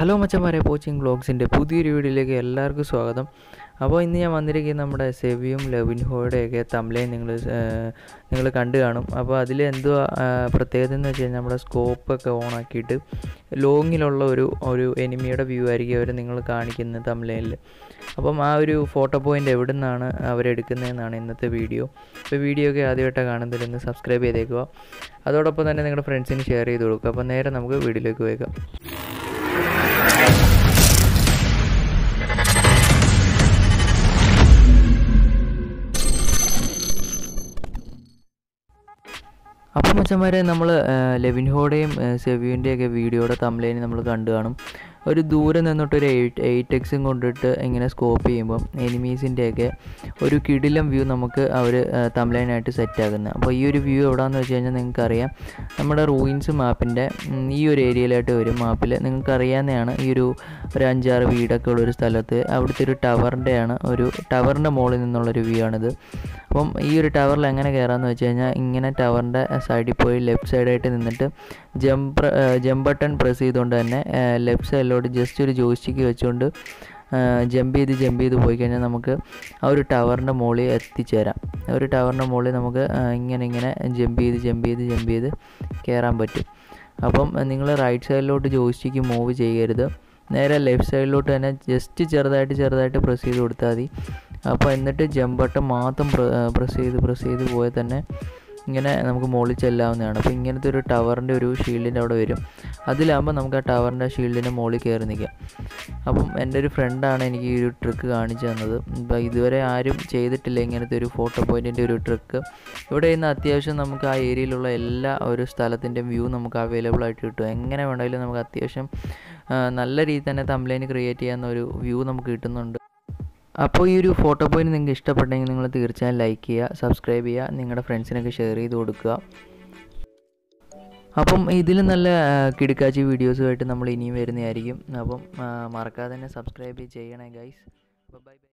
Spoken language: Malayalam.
ഹലോ മച്ചന്മാരെ പോച്ചിങ് ബ്ലോഗ്സിൻ്റെ പുതിയൊരു വീഡിയോയിലേക്ക് എല്ലാവർക്കും സ്വാഗതം അപ്പോൾ ഇന്ന് ഞാൻ വന്നിരിക്കുന്നത് നമ്മുടെ സെവിയും ലെവിൻഹോയുടെയൊക്കെ തമ്മിലേ നിങ്ങൾ നിങ്ങൾ കണ്ടു കാണും അപ്പോൾ അതിൽ എന്തുവാ ആ, പ്രത്യേകത എന്ന് വെച്ച് കഴിഞ്ഞാൽ നമ്മുടെ സ്കോപ്പൊക്കെ ഓൺ ആക്കിയിട്ട് ലോങ്ങിലുള്ള ഒരു ഒരു എനിമിയുടെ വ്യൂ ആയിരിക്കും അവർ നിങ്ങൾ കാണിക്കുന്നത് തമ്മിലേയിൽ അപ്പം ആ ഒരു ഫോട്ടോ പോയിൻ്റ് എവിടെ നിന്നാണ് അവരെടുക്കുന്നതെന്നാണ് ഇന്നത്തെ വീഡിയോ അപ്പോൾ വീഡിയോ ഒക്കെ ആദ്യമായിട്ടാണ് കാണുന്നതിലൊന്ന് സബ്സ്ക്രൈബ് ചെയ്തേക്കുക അതോടൊപ്പം തന്നെ നിങ്ങളുടെ ഫ്രണ്ട്സിന് ഷെയർ ചെയ്ത് കൊടുക്കുക അപ്പോൾ നേരെ നമുക്ക് വീഡിയോയിലേക്ക് പോയേക്കാം അപ്പം മച്ചന്മാരെ നമ്മൾ ലെവിൻഹോയുടെയും സെവിയുൻ്റെയൊക്കെ വീഡിയോയുടെ തമ്മിലേന് നമ്മൾ കണ്ടു കാണും ഒരു ദൂരെ നിന്നിട്ട് ഒരു എയ്റ്റ് എയ്റ്റ് എക്സും കൊണ്ടിട്ട് ഇങ്ങനെ സ്കോപ്പ് ചെയ്യുമ്പം എനിമീസിൻ്റെയൊക്കെ ഒരു കിടിലം വ്യൂ നമുക്ക് അവർ തമ്മിലൈനായിട്ട് സെറ്റ് ആക്കുന്നത് അപ്പോൾ ഈ ഒരു വ്യൂ എവിടെയാണെന്ന് വെച്ച് കഴിഞ്ഞാൽ നിങ്ങൾക്കറിയാം നമ്മുടെ റൂയിൻസ് മാപ്പിൻ്റെ ഈ ഒരു ഏരിയയിലായിട്ട് വരും മാപ്പിൽ നിങ്ങൾക്കറിയാവുന്നതാണ് ഈ ഒരു ഒരു അഞ്ചാറ് വീടൊക്കെ ഉള്ള ഒരു സ്ഥലത്ത് അവിടുത്തെ ഒരു ടവറിൻ്റെയാണ് ഒരു ടവറിൻ്റെ മുകളിൽ നിന്നുള്ളൊരു വ്യൂ ആണിത് അപ്പം ഈ ഒരു ടവറിൽ എങ്ങനെ കയറാമെന്ന് വെച്ച് കഴിഞ്ഞാൽ ഇങ്ങനെ ടവറിൻ്റെ സൈഡിൽ പോയി ലെഫ്റ്റ് സൈഡായിട്ട് നിന്നിട്ട് ജമ്പ് ജമ്പ് ബട്ടൺ പ്രസ് ചെയ്തുകൊണ്ട് തന്നെ ലെഫ്റ്റ് സൈഡിലോട്ട് ജസ്റ്റ് ഒരു ജോയിസ്റ്റിക്ക് വെച്ചുകൊണ്ട് ജമ്പ് ചെയ്ത് ജമ്പ് ചെയ്ത് പോയി കഴിഞ്ഞാൽ നമുക്ക് ആ ഒരു ടവറിൻ്റെ മുകളിൽ എത്തിച്ചേരാം ഒരു ടവറിൻ്റെ മുകളിൽ നമുക്ക് ആ, ഇങ്ങനെ ഇങ്ങനെ ജമ്പ് ചെയ്ത് ജമ്പ് ചെയ്ത് ജമ്പ് ചെയ്ത് കയറാൻ പറ്റും അപ്പം നിങ്ങൾ റൈറ്റ് സൈഡിലോട്ട് ജോയിസ്റ്റിക്ക് മൂവ് ചെയ്യരുത് നേരെ ലെഫ്റ്റ് സൈഡിലോട്ട് തന്നെ ജസ്റ്റ് ചെറുതായിട്ട് ചെറുതായിട്ട് പ്രസ് ചെയ്ത് കൊടുത്താൽ മതി അപ്പോൾ എന്നിട്ട് ജമ്പ് ബട്ടൺ മാത്രം പ്രസ് ചെയ്ത് പ്രസ് ചെയ്ത് പോയാൽ തന്നെ ഇങ്ങനെ നമുക്ക് മുകളിൽ ചെല്ലാവുന്നതാണ് അപ്പോൾ ഇങ്ങനത്തെ ഒരു ടവറിൻ്റെ ഒരു ഷീൽഡിൻ്റെ അവിടെ വരും അതിലാകുമ്പോൾ നമുക്ക് ആ ടവറിൻ്റെ ഷീൽഡിൻ്റെ മുകളിൽ കയറി നിൽക്കാം അപ്പം എൻ്റെ ഒരു ഫ്രണ്ടാണ് എനിക്ക് ഈ ഒരു ട്രിക്ക് കാണിച്ചു തന്നത് ഇപ്പോൾ ഇതുവരെ ആരും ചെയ്തിട്ടില്ല ഇങ്ങനത്തെ ഒരു ഫോട്ടോ പോയിൻറ്റിൻ്റെ ഒരു ട്രിക്ക് ഇവിടെ ഇന്ന് അത്യാവശ്യം നമുക്ക് ആ ഏരിയയിലുള്ള എല്ലാ ഒരു സ്ഥലത്തിൻ്റെയും വ്യൂ നമുക്ക് അവൈലബിൾ ആയിട്ട് കിട്ടും എങ്ങനെ വേണമെങ്കിലും നമുക്ക് അത്യാവശ്യം ആ, നല്ല രീതിയിൽ തന്നെ തമ്പ്ലൈന് ക്രിയേറ്റ് ചെയ്യാവുന്ന ഒരു വ്യൂ നമുക്ക് കിട്ടുന്നുണ്ട് അപ്പോൾ ഈ ഒരു ഫോട്ടോ പോയിന്റ് നിങ്ങൾക്ക് ഇഷ്ടപ്പെട്ടെങ്കിൽ നിങ്ങൾ തീർച്ചയായും ലൈക്ക് ചെയ്യുക സബ്സ്ക്രൈബ് ചെയ്യുക നിങ്ങളുടെ ഫ്രണ്ട്സിനൊക്കെ ഷെയർ ചെയ്ത് കൊടുക്കുക അപ്പം ഇതിൽ നല്ല ആ, കിടുക്കാച്ചി വീഡിയോസുമായിട്ട് നമ്മൾ ഇനിയും വരുന്നതായിരിക്കും അപ്പം ആ, മറക്കാതെ തന്നെ സബ്സ്ക്രൈബ് ചെയ്യണേ ഗൈസ് ബൈ ബൈ